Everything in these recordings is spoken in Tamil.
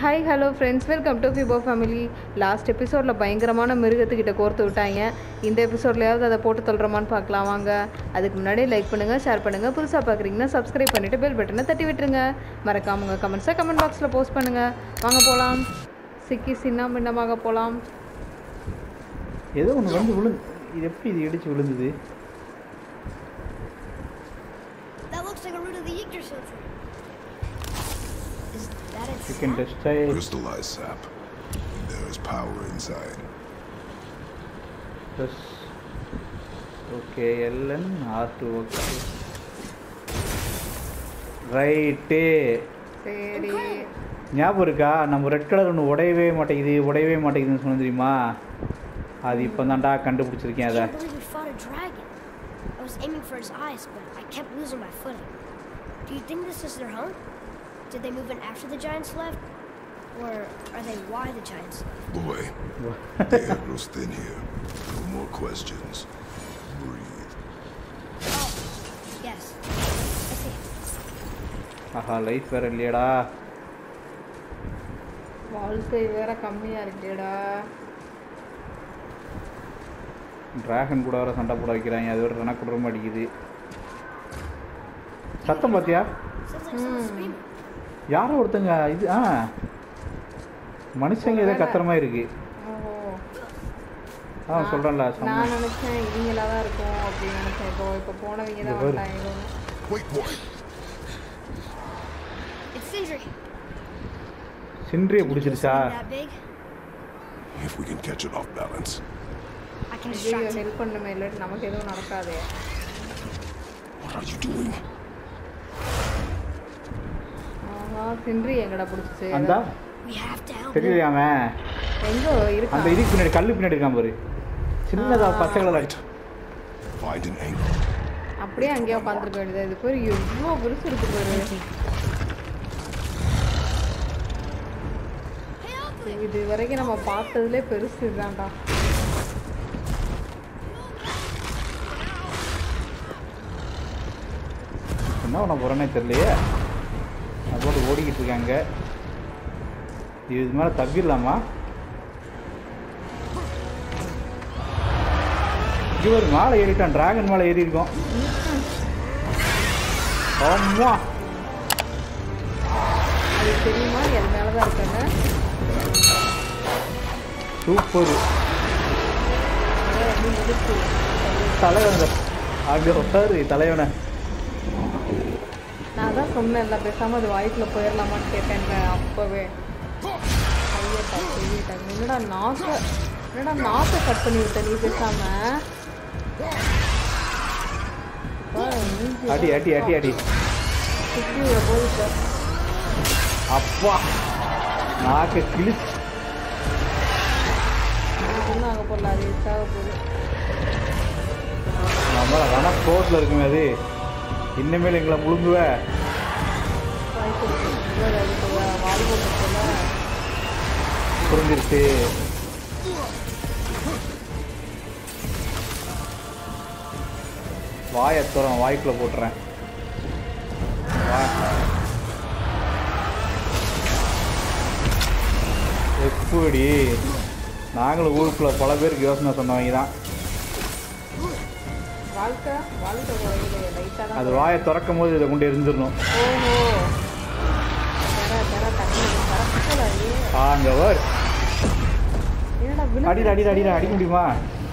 Hi hello friends welcome to ஃபிபோ ஃபேமிலி லாஸ்ட் எபிசோடில் பயங்கரமான மிருகத்துக்கிட்ட கோர்த்து விட்டாங்க இந்த எபிசோட்லையாவது அதை போட்டு தொல்றமான்னு பார்க்கலாம் வாங்க அதுக்கு முன்னாடி லைக் பண்ணுங்கள் ஷேர் பண்ணுங்கள் புதுசாக பார்க்குறீங்கன்னா சப்ஸ்கிரைப் பண்ணிவிட்டு பெல் பட்டனை தட்டி விட்டுருங்க மறக்காம உங்கள் கமெண்ட்ஸை கமெண்ட் பாக்ஸில் போஸ்ட் பண்ணுங்கள் வாங்க போகலாம் சிக்கி சின்ன பின்னமாக போகலாம் ஏதோ ஒன்று வந்து விழுந்து இது எப்படி இது இடிச்சு விழுந்தது That looks like a root of the Yggdrasil tree. Is that its chicken sap? டெஸ்டை Crystallized sap. There's power inside. Plus okay L N R two okay right சரி ஞாபகம் இருக்கா நம்ம ரெட் கலர் ஒன்று உடையவே மாட்டேங்குது உடையவே மாட்டேங்குதுன்னு சொன்ன தெரியுமா அது இப்போ தான்டா கண்டுபிடிச்சிருக்கேன் அதை can't believe we fought a dragon. I was aiming for its eyes, but I kept losing my footing. Do you think this is their home? Did they move in after the giants left? Or are they why the giants left? Boy, the air grows thin here. No more questions. Breathe. Oh, yes. I see. ஆஹா லைஃப் வேறு இல்லையாடா வாழ்க்கை வேற கம்மியாக இருக்கேடா டிராகன் கூட வர சண்டை போட வைக்கிறாங்க அது ஒரு எனக்கு ரொம்ப அடிக்குது சத்தம் பார்த்தியா Sounds like someone screaming. யாரோ ஒருத்தங்க இது ஆ மனுஷங்க ஏதோ கத்துற மாதிரி இருக்கு ஓஹோ அதான் சொல்கிறேன்ல நான் நினச்சேன் இவங்களா தான் இருக்கும் அப்படின்னு நினச்சேன் இப்போ இப்போ போனவங்க தான் இங்க பாரு. வந்தாங்க Wait, boy. It's Sindri. சின்றியை Can you kill பிடிச்சிருச்சா something that big? If we can catch it off balance. I can ஐயோ distract him. ஹெல்ப் பண்ணுமே இல்லாட்டி நமக்கு எதுவும் நடக்காதே What are you doing? ஆஹா சின்றி எங்கடா பிடிச்சிச்சு அந்த We have to help him. தெரியலையாம எங்கோ இருக்கா அந்த இதுக்கு பின்னாடி கல்லு பின்னாடி இருக்கான் பாரு சின்னதா ஆ. பச்சை colour Right. Find an angle. அப்படியே அங்கேயே உட்காந்துருக்க வேண்டியது இது பேர் எவ்வளோ பெருசு இருக்கு பாரு இது வரைக்கும் நம்ம பார்த்ததுலே பெருசு இதுதான்டா என்ன பண்ண போகிறேன்னே தெரியலையே அதோட ஓடிக்கிட்டு இருக்காங்க இது இது மேலே தப்பிடலாமா இவர் மேலே ஏறிட்டான் டிராகன் மேலே ஏறி இருக்கோம் ஆமா அது தெரியுமா அது மேலே தான் இருக்காங்க சூப்பர் தலைவன் அங்கே உட்காரு தலைவனை நான் தான் சொன்னேன்ல பேசாமல் அது வாய்க்குள்ள போயிடலாமான்னு கேட்டேன்ல அப்போவே கையட்டா கையட்டா என்னடா நாக்க என்னடா நாக்கை கட் பண்ணி விட்ட நீ பேசாம அப்பா, மூஞ்சி அடி அடி அடி அடி சுத்தி விட போகுது சார் அப்பா நாக்கு கிழிச்சு ஒன்றும் ஆக போடல அது சாக போகுது நம்மள வேணா க்ளோஸில் இருக்குமே அது இனிமேல் எங்களை முழுங்குவ வாய் கொடுத்து அதுக்கு வால் போட்டுருக்கல புரிஞ்சிருச்சு வாயை துறம் வாய்க்குள்ள போட்டுறேன் வா- எப்படி நாங்களும் ஊருக்குள்ள பல பேருக்கு யோசனை சொன்னவங்க தான் வாழ்க்கை வாழ்க்கை குறையில லைட்டாக தான் அது வாயை திறக்கும் போது இதை கொண்டு எரிஞ்சிடணும் ஓஹோ தர தர தண்ணி கரெக்டாக அங்கே வர் என்னடா விழு அடிடா அடிடா அடிடா அடிக்க முடியுமா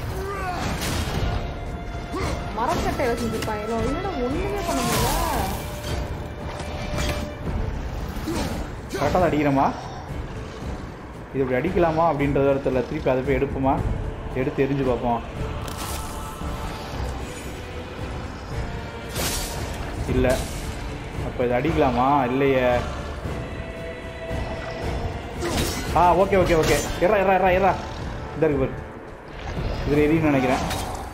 மரக்கட்டையில செஞ்சிருப்பாங்க என்னடா ஒண்ணுமே பண்ண முடியல கரெக்டாக தான் அடிக்கிறோமா இது இப்படி அடிக்கலாமா அப்படின்றத இடத்துல திருப்பி அதை போய் எடுப்போமா எடுத்து எரிஞ்சு பார்ப்போம் இல்லை அப்போ இது அடிக்கலாமா இல்லையே ஆ ஓகே ஓகே ஓகே எறா எறா எறா எறா இந்த இருக்கு பாரு இதில் எரியும்னு நினைக்கிறேன்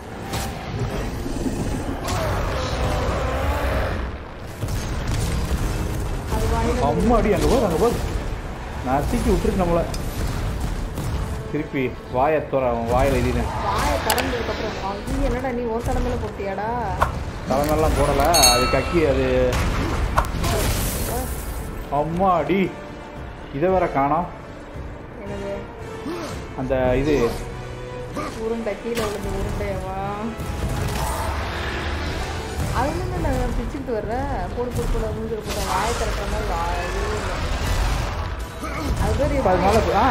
அது வாயில அம்மா அடி அங்கே போது அங்கே போது நசுக்கி விட்டுருக்கு நம்மளை திருப்பி வாயை துற அவன் வாயில் எரியுறேன் வாயை திறந்ததுக்கு அப்புறம் ஐயோ என்னடா நீ ஒரு தடங்களை போட்டியாடா தலைமையெல்லாம் போடலை அது கக்கி அது அம்மா அடி இதை வேற காணோம் என்னது அந்த இது உருண்டை கீழே விழுந்து உருண்டையவா அது என்ன நான் பிச்சுக்கிட்டு வர்றேன் போடு போடு போட மூஞ்சில் போட வாயை திறக்கிற மாதிரி வாயே இல்லை. அது பேர் இப்போ அது மேலே ஆ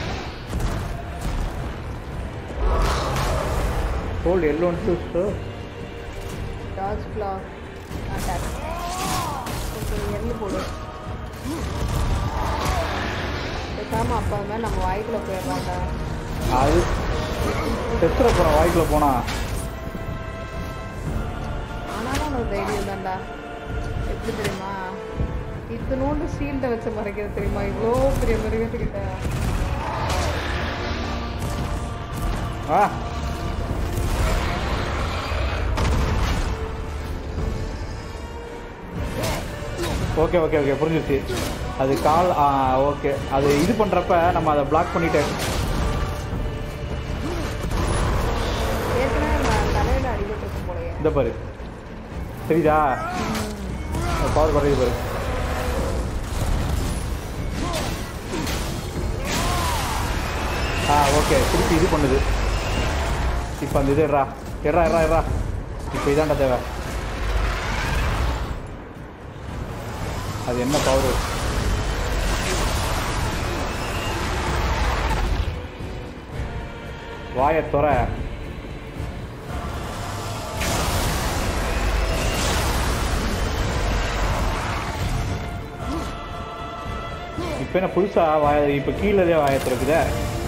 hold yellow to dodge flare attack okay எள்ளு போடு பேசாமல் அப்பா அது மாதிரி நம்ம வாய்க்குள்ள போயிடலாம்டா அது செத்துற போகிறோம் வாய்க்குள்ள போனா ஆனாலும் ஒரு தைரியம் தான்டா எப்படி தெரியுமா இத்தனோண்டு ஷீல்டை வச்சு மறைக்கிறது தெரியுமா இவ்வளோ பெரிய மிருகத்துக்கிட்ட ஆ ஓகே ஓகே ஓகே புரிஞ்சிச்சு அது கால் ஆ ஓகே அது இது பண்ணுறப்ப நம்ம அதை பிளாக் பண்ணிட்டு ஏற்கனவே நான் தலையில் அடிபட்டிருக்கும் போலயே இந்த பாரு தெரியுதா பவர் குறையுது பாரு ஆ ஓகே திருப்பி இது பண்ணுது இப்போ அந்த இது எட்ரா எட்ரா எட்ரா எட்ரா இப்போ இதாண்டா தேவை அது என்ன பவர் வாயை துற இப்போ என்ன புதுசா வாய இப்போ கீழே வாயை திறக்குதே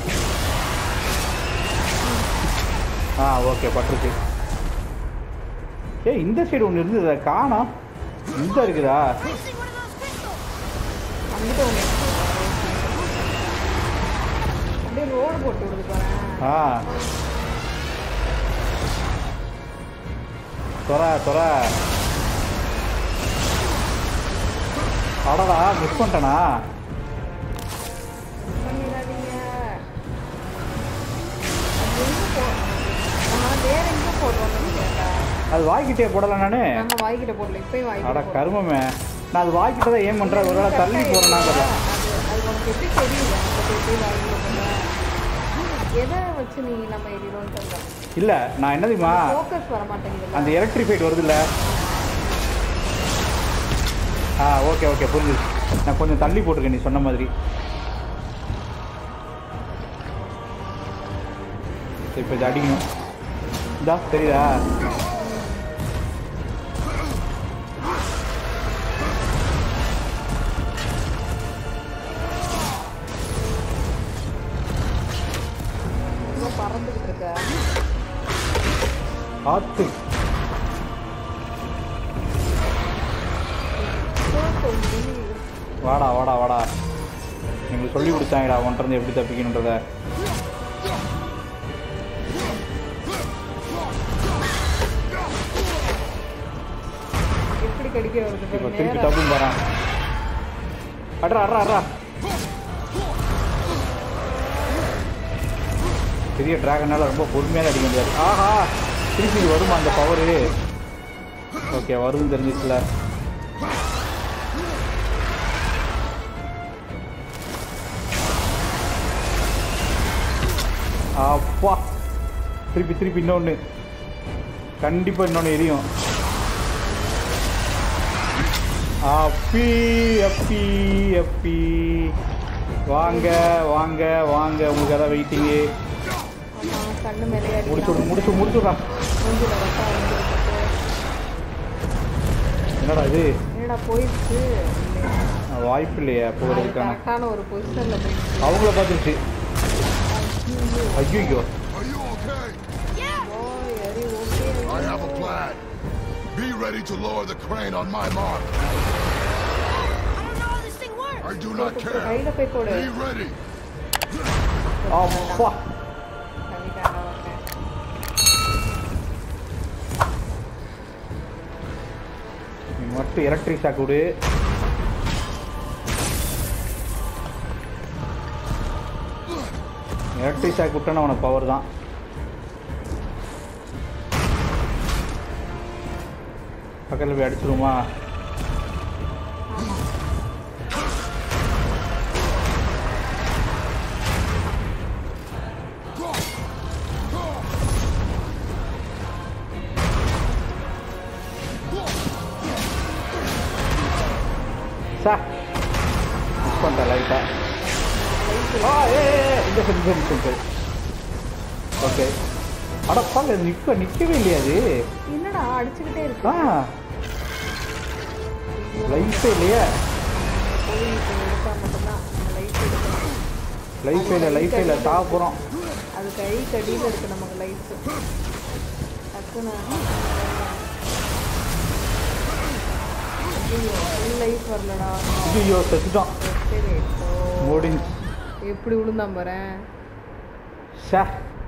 ஆ ஓகே பட்டிருக்கு ஏ இந்த சைடு ஒன்று இருந்தது அதை காணோம் இந்த இருக்குதா அங்கிட்ட ஒன்று அப்படியே ரோடு போட்டு விடுது பாரு ஆ தொற தொற அடடா மிஸ் பண்ணிட்டேனா பண்ணிடாதீங்க அது எங்க போ நம்ம வேற எங்க போடுறோம் நினைக்கிறேன்டா அது வாய்க்கிட்டே போடல நானு நம்ம வாய்க்கிட்ட போடல இப்பயும் அட வாய்க்கிட்ட போடல. கருமமே நான் அது வாய்க்கிட்ட தான் ஏன் பண்ணுறேன் ஒருவேளை தள்ளி போகிறேன்னா அது அது உனக்கு எப்படி தெரியுது அந்த எப்படி வாய்க்கிட்ட போடுற எதை வச்சு நீ நம்ம எறிகிறோம்னு சொல்ற இல்லை நான் என்ன தெரியுமா ஃபோக்கஸ் வர மாட்டேங்குது அந்த எலக்ட்ரிஃபைட் வருதுல்ல ஆ ஓகே ஓகே புரிஞ்சுது நான் கொஞ்சம் தள்ளி போட்டிருக்கேன் நீ சொன்ன மாதிரி இப்போ இது அடிக்கணும் இதா தெரியுதா ரொம்ப பறந்துகிட்டு இருக்க ஆத்து வாடா வாடா வாடா எங்களுக்கு சொல்லி கொடுத்தாங்கடா ஒன்றிருந்து எப்படி தப்பிக்கணுன்றத எப்படி கடிக்க வருது இப்போ பாரு, திருப்பி நேரா. தப்புன்னு போகிறான் அட்ரா அட்ரா அட்ரா பெரிய டிராகனால ரொம்ப பொறுமையாக அடிக்க முடியாது ஆஹா திருப்பி இது வருமா அந்த பவரு ஓகே வருதுன்னு தெரிஞ்சிச்சுல அப்பா திருப்பி திருப்பி இன்னொன்று கண்டிப்பாக இன்னொன்று எரியும் அப்பி அப்பி அப்பி வாங்க வாங்க வாங்க உங்களுக்கு அதான் வெயிட்டிங்கு ஆமா, கண்ணு மேலே முடிச்சு விடு முடிச்சு முடிச்சுடா மூஞ்சில ரத்தம் வந்துருக்கு. என்னடா இது என்னடா போயிடுச்சு ஆ, வாய்ப்பு இல்லையா போகிறதுக்கான கரெக்டான ஒரு பொசிஷன்ல போயிடுச்சு அவங்கள பார்த்துருச்சு ஐயோ Are you okay? ஓ எரி okay I have a plan. Be ready to lower the crane on my mark. I don't know how this thing works. I do not care. கையில போய் போடு Be ready. அப்பா கவிதாண்டா ஓகே நீ மட்டும் எலக்ட்ரிக் ஷாக் விடு எலக்ட்ரிக் ஷாக் விட்டோன்னா அவனுக்கு பவர் தான் பக்கத்தில் போய் அடிச்சிருமா லைட்டா ஆ ஏ ஏ, ஏ, இந்த சரி சரி சரி சரி ஓகே அட பாங்க நிற்க நிற்கவே இல்லையா அது என்னடா அடிச்சுக்கிட்டே இருக்கு ஆ லைஃபே இல்லையா போய் இப்போ எடுத்தா மட்டும்தான் லைஃப் எடுக்கணும் லைஃபே இல்லை லைஃபே இல்லை சாக போகிறோம் அது கை கடியில் இருக்கு நமக்கு லைஃப் டக்குன்னு லைஃப் வரலடா ஐயோ செத்துட்டோம் சரி இப்போ முடிஞ்சு எப்படி விழுந்தான் பாரேன் ஷே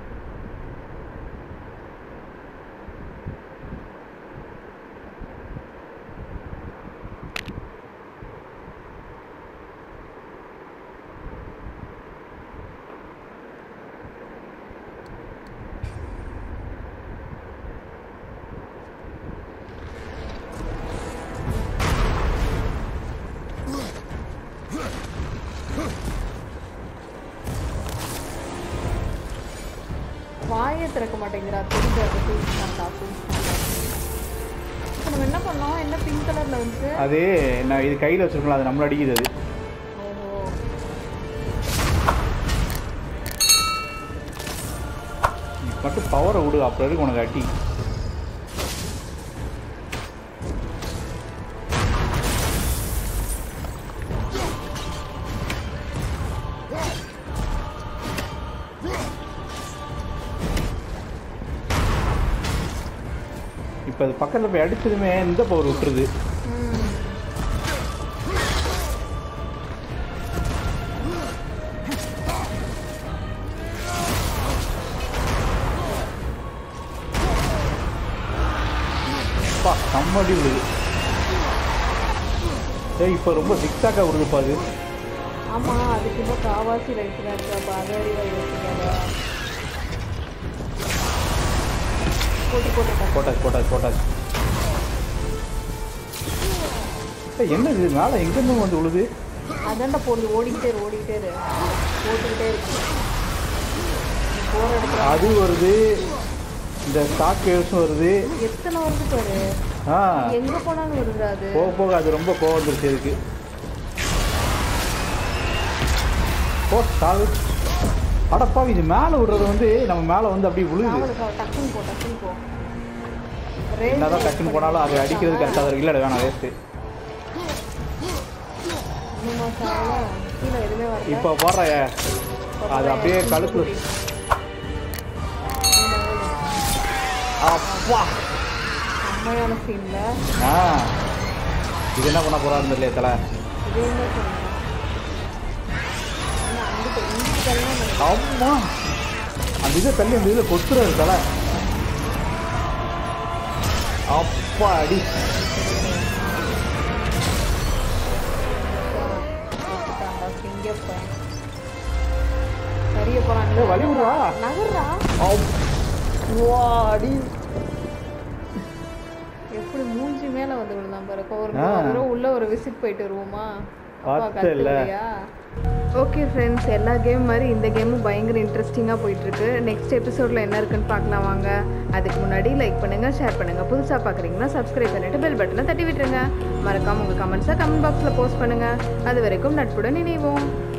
வாயை திறக்க மாட்டேங்கிறா தெரிஞ்ச தூக்கிட்டான்டா தூக்கிட்டான்டா இப்போ நம்ம என்ன பண்ணோம் என்ன பிங்க் கலரில் வந்து அது நான் இது கையில் வச்சிருக்கோம்ல அது நம்மள அடிக்குது அது ஓஹோ நீ மட்டும் பவரை விடு அப்புறம் இருக்கு உனக்கு அடி இப்போ அது பக்கத்தில் போய் அடிச்சதுமே இந்த பவர் விட்டுருது ம் அப்பா செம்மடி விழுது ஏய் இப்போ ரொம்ப சிக்ஸாக்காக விடுதுப்பா அது ஆமாம் அதுக்கு இப்போ காவாசி லைஃப் தான் இருக்கு அப்போ அதை அறிவா யோசிக்காதா போட்டு போட்டு போட்டு. போட்டாச்சு போட்டாச்சு போட்டாச்சு ஏய், என்ன இது மேலே எங்கேருந்து வந்து விழுது அதான்டா போடுது ஓடிக்கிட்டே இரு ஓடிக்கிட்டே இரு போட்டுக்கிட்டே இருக்கு நீ போகிற இடத்துல அது வருது இந்த ஸ்டாக் வேவ்ஸும் வருது எத்தனை வருது பாரு ஆ எங்கே போனாலும் வருது அது போக போக அது ரொம்ப கோவம் வந்துருச்சு இதுக்கு ஓ சாவு அடப்பா இது மேலே விடுறது வந்து நம்ம மேலே வந்து அப்படியே விழுகுது அவளுக்கு அவ டக்குன்னு போ டக்குன்னு போ என்னதான் டக்குன்னு போனாலும் அது அடிக்கிறது கரெக்டாக இருக்கு இல்லை வேணாம் வேஸ்ட்டு இன்னுமா சாவல கீழே எதுவுமே வரல இப்போ போடுற அது அப்படியே கழுத்து அப்பா செம்மையான சீன்ல ஆ இது என்ன பண்ண போறாருன்னு தெரியல தலை இதே தான் சொன்னேன் ஆனா அங்கிட்டு இங்கிட்டு தள்ளலாம் எனக்கு அம்மா அந்த இதை தள்ளி அந்த இதில் கொத்துறாரு தலை அப்பா அடி கொடுத்துட்டான்டா, சிங்கப்பன். சரிய போறான் ஏய், வழி விடுறா. நகர்றா வா அடி எப்படி மூஞ்சி மேல வந்து விழுந்தான் பாரு ஒரு ஆ. ஒரு தடவை உள்ள ஒரு விசிட் போயிட்டு வருவோமா அப்பா பார்த்தேல்ல. கத்துலையா ஓகே ஃப்ரெண்ட்ஸ் எல்லா கேம் மாதிரி இந்த கேமும் பயங்கர இன்ட்ரெஸ்டிங்காக போயிட்டுருக்கு நெக்ஸ்ட் எபிசோடில் என்ன இருக்குன்னு பார்க்கலாம் வாங்க அதுக்கு முன்னாடி லைக் பண்ணுங்கள் ஷேர் பண்ணுங்கள் புதுசாக பார்க்குறீங்கன்னா சப்ஸ்கிரைப் பண்ணிவிட்டு பெல் பட்டனை தட்டி விட்டுருங்க மறக்காம உங்கள் கமெண்ட்ஸை கமெண்ட் பாக்ஸில் போஸ்ட் பண்ணுங்கள் அது வரைக்கும் நட்புடன் இணைவோம்